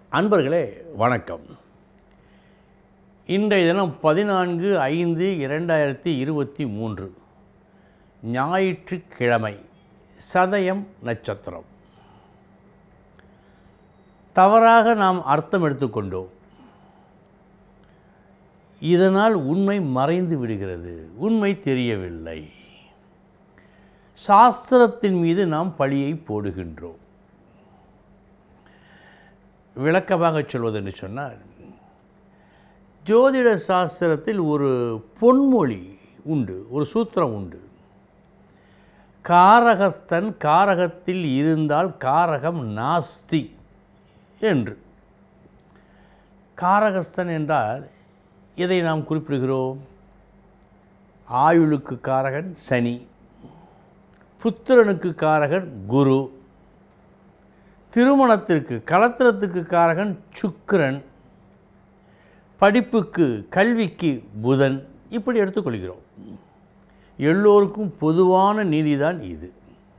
அன்பர்களே வணக்கம் இன்றைய தினம் பதினான்கு ஐந்து இரண்டாயிரத்தி இருபத்தி மூன்று ஞாயிற்றுக்கிழமை சதயம் நட்சத்திரம் தவறாக நாம் அர்த்தம் எடுத்துக்கொண்டோம் இதனால் உண்மை மறைந்து விடுகிறது உண்மை தெரியவில்லை சாஸ்திரத்தின் மீது நாம் பழியை போடுகின்றோம் விளக்கமாக சொல்வதென்று சொன்னால் ஜோதிட சாஸ்திரத்தில் ஒரு பொன்மொழி உண்டு ஒரு சூத்திரம் உண்டு காரகஸ்தன் காரகத்தில் இருந்தால் காரகம் நாஸ்தி என்று காரகஸ்தன் என்றால் இதை நாம் குறிப்பிடுகிறோம் ஆயுளுக்கு காரகன் சனி புத்திரனுக்கு காரகன் குரு திருமணத்திற்கு கலத்திரத்துக்கு காரகன் சுக்கிரன் படிப்புக்கு கல்விக்கு புதன் இப்படி எடுத்துக்கொள்கிறோம் எல்லோருக்கும் பொதுவான நீதிதான் இது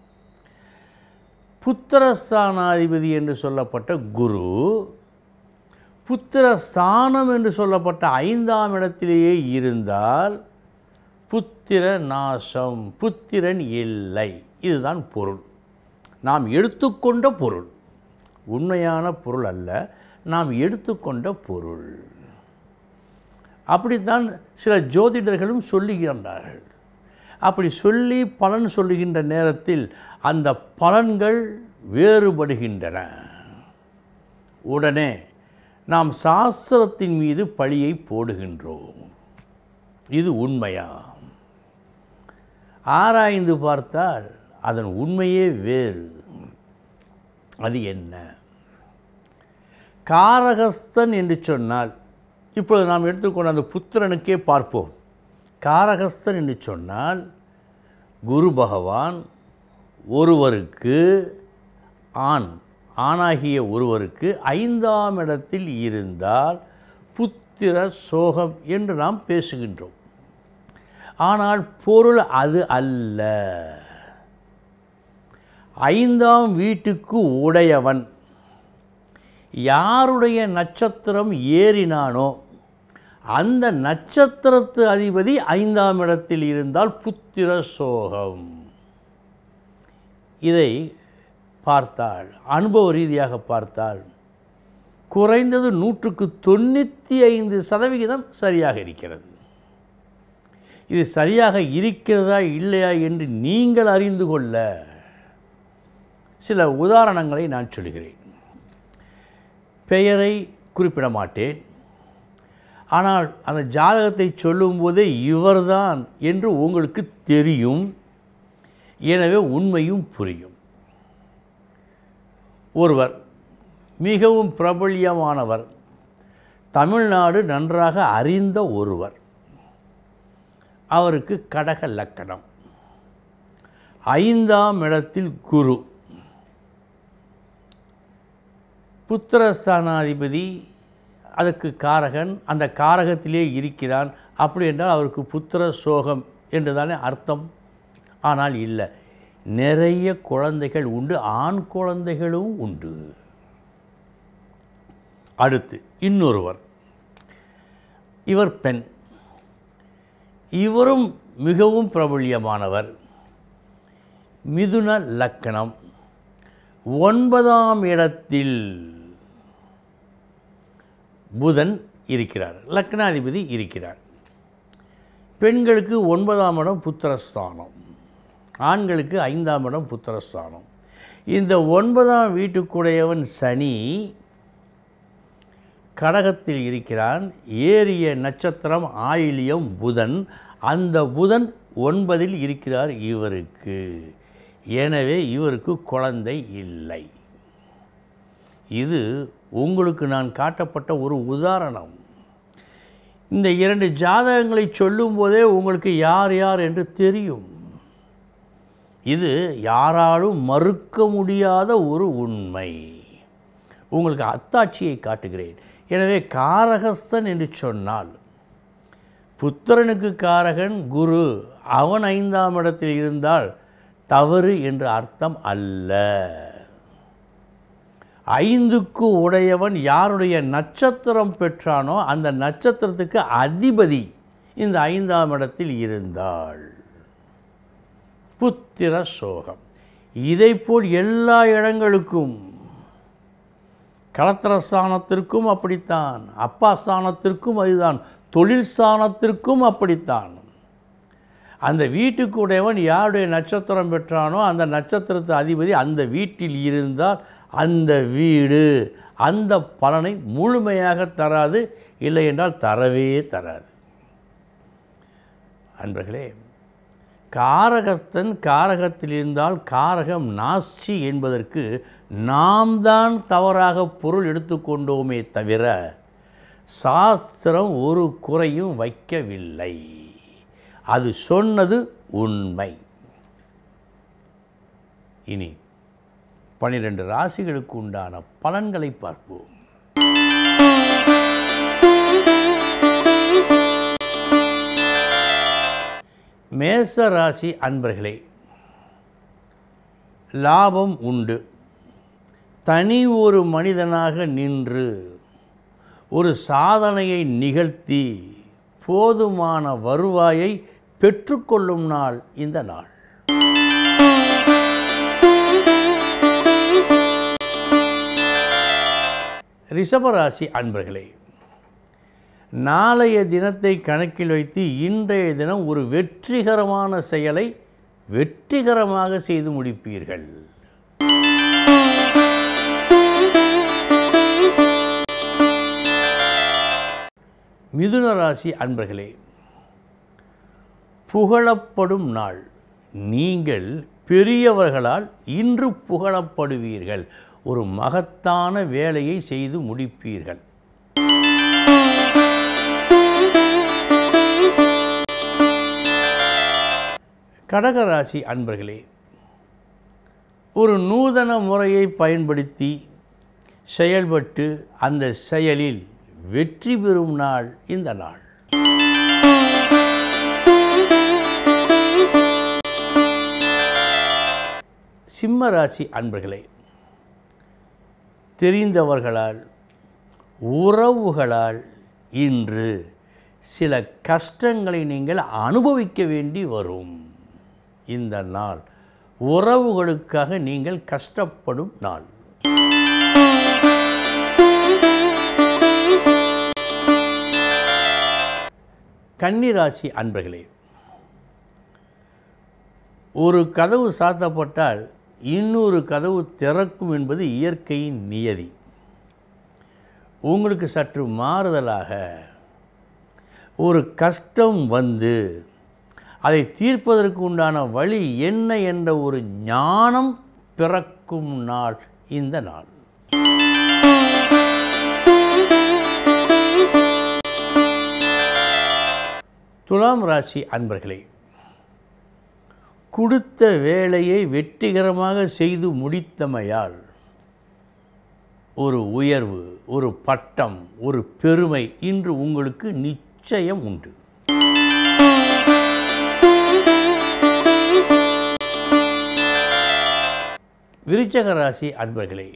புத்திரஸ்தானாதிபதி என்று சொல்லப்பட்ட குரு புத்திரஸ்தானம் என்று சொல்லப்பட்ட ஐந்தாம் இடத்திலேயே இருந்தால் புத்திர நாசம் புத்திரன் இல்லை இதுதான் பொருள் நாம் எடுத்துக்கொண்ட பொருள் உண்மையான பொருள் அல்ல நாம் எடுத்துக்கொண்ட பொருள் அப்படித்தான் சில ஜோதிடர்களும் சொல்லுகின்றார்கள் அப்படி சொல்லி பலன் சொல்லுகின்ற நேரத்தில் அந்த பலன்கள் வேறுபடுகின்றன உடனே நாம் சாஸ்திரத்தின் மீது பழியை போடுகின்றோம் இது உண்மையா ஆராய்ந்து பார்த்தால் அதன் உண்மையே வேறு அது என்ன காரகஸ்தன் என்று சொன்னால் இப்பொழுது நாம் எடுத்துக்கொண்ட அந்த புத்திரனுக்கே பார்ப்போம் காரகஸ்தன் என்று சொன்னால் குரு பகவான் ஒருவருக்கு ஆண் ஆணாகிய ஒருவருக்கு ஐந்தாம் இடத்தில் இருந்தால் புத்திர சோகம் என்று நாம் பேசுகின்றோம் ஆனால் பொருள் அது அல்ல ஐந்தாம் வீட்டுக்கு உடையவன் யாருடைய நட்சத்திரம் ஏறினானோ அந்த நட்சத்திரத்து அதிபதி ஐந்தாம் இடத்தில் இருந்தால் புத்திர சோகம் இதை பார்த்தால் அனுபவ ரீதியாக பார்த்தால் குறைந்தது நூற்றுக்கு தொண்ணூற்றி ஐந்து சதவிகிதம் சரியாக இருக்கிறது இது சரியாக இருக்கிறதா இல்லையா என்று நீங்கள் அறிந்து கொள்ள சில உதாரணங்களை நான் சொல்கிறேன் பெயரை குறிப்பிட மாட்டேன் ஆனால் அந்த ஜாதகத்தை சொல்லும்போதே இவர்தான் என்று உங்களுக்கு தெரியும் எனவே உண்மையும் புரியும் ஒருவர் மிகவும் பிரபல்யமானவர் தமிழ்நாடு நன்றாக அறிந்த ஒருவர் அவருக்கு கடக லக்கணம் ஐந்தாம் இடத்தில் குரு புத்திரஸ்தானாதிபதி அதுக்கு காரகன் அந்த காரகத்திலே இருக்கிறான் அப்படி என்றால் அவருக்கு புத்திர சோகம் என்று தானே அர்த்தம் ஆனால் இல்லை நிறைய குழந்தைகள் உண்டு ஆண் குழந்தைகளும் உண்டு அடுத்து இன்னொருவர் இவர் பெண் இவரும் மிகவும் பிரபல்யமானவர் மிதுன லக்கணம் ஒன்பதாம் இடத்தில் புதன் இருக்கிறார் லக்னாதிபதி இருக்கிறார் பெண்களுக்கு ஒன்பதாம் இடம் புத்திரஸ்தானம் ஆண்களுக்கு ஐந்தாம் இடம் புத்திரஸ்தானம் இந்த ஒன்பதாம் வீட்டுக்குடையவன் சனி கடகத்தில் இருக்கிறான் ஏறிய நட்சத்திரம் ஆயிலியம் புதன் அந்த புதன் ஒன்பதில் இருக்கிறார் இவருக்கு எனவே இவருக்கு குழந்தை இல்லை இது உங்களுக்கு நான் காட்டப்பட்ட ஒரு உதாரணம் இந்த இரண்டு ஜாதகங்களை சொல்லும்போதே உங்களுக்கு யார் யார் என்று தெரியும் இது யாராலும் மறுக்க முடியாத ஒரு உண்மை உங்களுக்கு அத்தாட்சியை காட்டுகிறேன் எனவே காரகஸ்தன் என்று சொன்னால் புத்திரனுக்கு காரகன் குரு அவன் ஐந்தாம் இடத்தில் இருந்தால் தவறு என்று அர்த்தம் அல்ல ஐந்துக்கு உடையவன் யாருடைய நட்சத்திரம் பெற்றானோ அந்த நட்சத்திரத்துக்கு அதிபதி இந்த ஐந்தாம் இடத்தில் இருந்தாள் புத்திர சோகம் இதைப்போல் எல்லா இடங்களுக்கும் களத்திர ஸ்தானத்திற்கும் அப்படித்தான் அப்பா ஸ்தானத்திற்கும் அதுதான் தொழில் ஸ்தானத்திற்கும் அப்படித்தான் அந்த வீட்டுக்கு உடையவன் யாருடைய நட்சத்திரம் பெற்றானோ அந்த நட்சத்திரத்து அதிபதி அந்த வீட்டில் இருந்தால் அந்த வீடு அந்த பலனை முழுமையாக தராது இல்லை என்றால் தரவே தராது அன்பர்களே காரகஸ்தன் காரகத்தில் இருந்தால் காரகம் நாஸ்தி என்பதற்கு நாம் தான் தவறாக பொருள் எடுத்துக்கொண்டோமே தவிர சாஸ்திரம் ஒரு குறையும் வைக்கவில்லை அது சொன்னது உண்மை இனி பனிரெண்டு ராசிகளுக்கு உண்டான பலன்களை பார்ப்போம் மேச ராசி அன்பர்களே லாபம் உண்டு தனி ஒரு மனிதனாக நின்று ஒரு சாதனையை நிகழ்த்தி போதுமான வருவாயை பெற்றுக்கொள்ளும் நாள் இந்த நாள் ரிஷபராசி அன்பர்களே நாளைய தினத்தை கணக்கில் வைத்து இன்றைய தினம் ஒரு வெற்றிகரமான செயலை வெற்றிகரமாக செய்து முடிப்பீர்கள் மிதுன ராசி அன்பர்களே புகழப்படும் நாள் நீங்கள் பெரியவர்களால் இன்று புகழப்படுவீர்கள் ஒரு மகத்தான வேலையை செய்து முடிப்பீர்கள் கடகராசி அன்பர்களே ஒரு நூதன முறையை பயன்படுத்தி செயல்பட்டு அந்த செயலில் வெற்றி பெறும் நாள் இந்த நாள் சிம்ம ராசி அன்பர்களே தெரிந்தவர்களால் உறவுகளால் இன்று சில கஷ்டங்களை நீங்கள் அனுபவிக்க வேண்டி வரும் இந்த நாள் உறவுகளுக்காக நீங்கள் கஷ்டப்படும் நாள் கன்னிராசி அன்பர்களே ஒரு கதவு சாத்தப்பட்டால் இன்னொரு கதவு திறக்கும் என்பது இயற்கையின் நியதி உங்களுக்கு சற்று மாறுதலாக ஒரு கஷ்டம் வந்து அதை தீர்ப்பதற்கு உண்டான வழி என்ன என்ற ஒரு ஞானம் பிறக்கும் நாள் இந்த நாள் துலாம் ராசி அன்பர்களே கொடுத்த வேலையை வெற்றிகரமாக செய்து முடித்தமையால் ஒரு உயர்வு ஒரு பட்டம் ஒரு பெருமை இன்று உங்களுக்கு நிச்சயம் உண்டு விருச்சக ராசி அன்பர்களே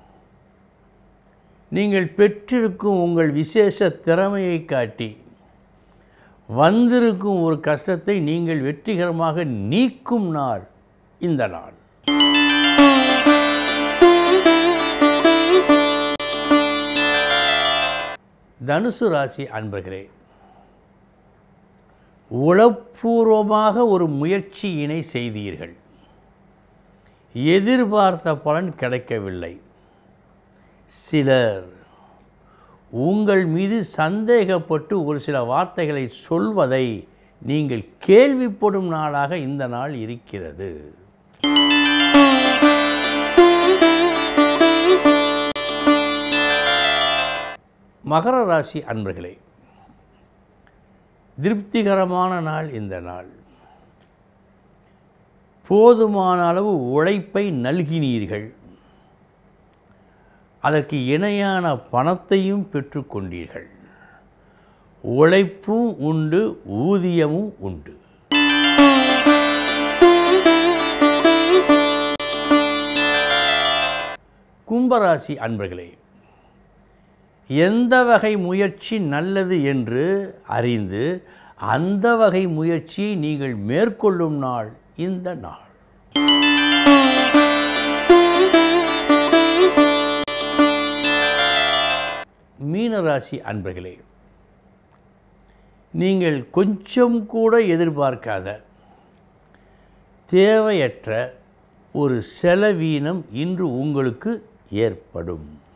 நீங்கள் பெற்றிருக்கும் உங்கள் விசேஷ திறமையை காட்டி வந்திருக்கும் ஒரு கஷ்டத்தை நீங்கள் வெற்றிகரமாக நீக்கும் நாள் இந்த நாள் தனுசு ராசி அன்பர்களே உளப்பூர்வமாக ஒரு முயற்சியினை செய்தீர்கள் எதிர்பார்த்த பலன் கிடைக்கவில்லை சிலர் உங்கள் மீது சந்தேகப்பட்டு ஒரு சில வார்த்தைகளை சொல்வதை நீங்கள் கேள்விப்படும் நாளாக இந்த நாள் இருக்கிறது மகர ராசி அன்பர்களே திருப்திகரமான நாள் இந்த நாள் போதுமான அளவு உழைப்பை நல்கினீர்கள் அதற்கு இணையான பணத்தையும் பெற்றுக்கொண்டீர்கள் உழைப்பும் உண்டு ஊதியமும் உண்டு கும்பராசி அன்பர்களே எந்த வகை முயற்சி நல்லது என்று அறிந்து அந்த வகை முயற்சியை நீங்கள் மேற்கொள்ளும் நாள் இந்த நாள் மீனராசி அன்பர்களே நீங்கள் கொஞ்சம் கூட எதிர்பார்க்காத தேவையற்ற ஒரு செலவீனம் இன்று உங்களுக்கு ஏற்படும்